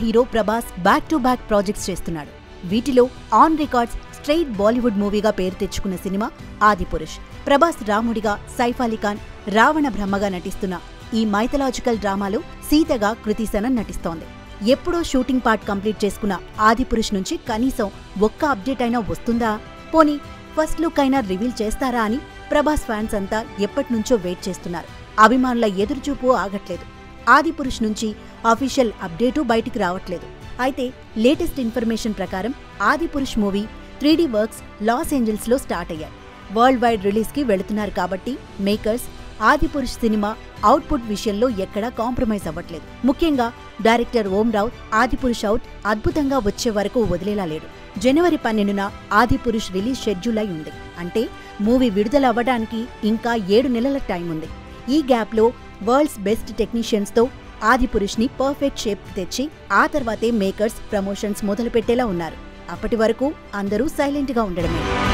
hero Prabhas back to back projects చేస్తున్నాడు వీటిలో on records straight Bollywood మూవీగా పేరు తెచ్చుకున్న సినిమా ఆదిపురుష్ ప్రభాస్ రాముడిగా సైఫ్ అలీ ఖాన్ రావణ బ్రహ్మగా నటిస్తున్న ఈ మైథలాజికల్ డ్రామాలో సీతగా కృతి సనన్ నటిస్తోంది ఎప్పుడో షూటింగ్ పార్ట్ కంప్లీట్ చేసుకున్న ఆదిపురుష్ నుంచి కనీసం ఒక్క అప్డేట్ అయినా వస్తుందా పోనీ ఫస్ట్ లుక్ అయినా రివీల్ చేస్తారా అని ప్రభాస్ ఫ్యాన్స్ అంతా ఎప్పటినుంచో వెయిట్ చేస్తున్నారు అభిమానుల ఎదురుచూపు ఆగట్లేదు ఆదిపురుష్ నుంచి అఫీషియల్ అప్డేటు బయటికి రావట్లేదు అయితే లేటెస్ట్ ఇన్ఫర్మేషన్ ప్రకారం Adipurush movie three D works Los Angeles లో స్టార్ట్ అయ్యాయి వరల్డ్ వైడ్ రిలీజ్ కి వెళుతున్నారు కాబట్టి మేకర్స్ ఆదిపురుష్ సినిమా అవుట్పుట్ విషయంలో ఎక్కడా కాంప్రమైజ్ అవ్వట్లేదు ముఖ్యంగా డైరెక్టర్ ఓం రావు ఆదిపురుష్ అవుట్ అద్భుతంగా వచ్చే వరకు వదిలేలా లేడు జనవరి పన్నెండున ఆదిపురుష్ రిలీజ్ షెడ్యూల్ అయి ఉంది అంటే మూవీ విడుదల అవ్వడానికి ఇంకా ఏడు నెలల టైం ఉంది ఈ గ్యాప్లో వరల్డ్స్ బెస్ట్ టెక్నీషియన్స్తో ఆదిపురుష్ని పర్ఫెక్ట్ షేప్ తెచ్చి ఆ తర్వాతే మేకర్స్ ప్రమోషన్స్ మొదలుపెట్టేలా ఉన్నారు అప్పటి వరకు అందరూ సైలెంట్గా ఉండడమే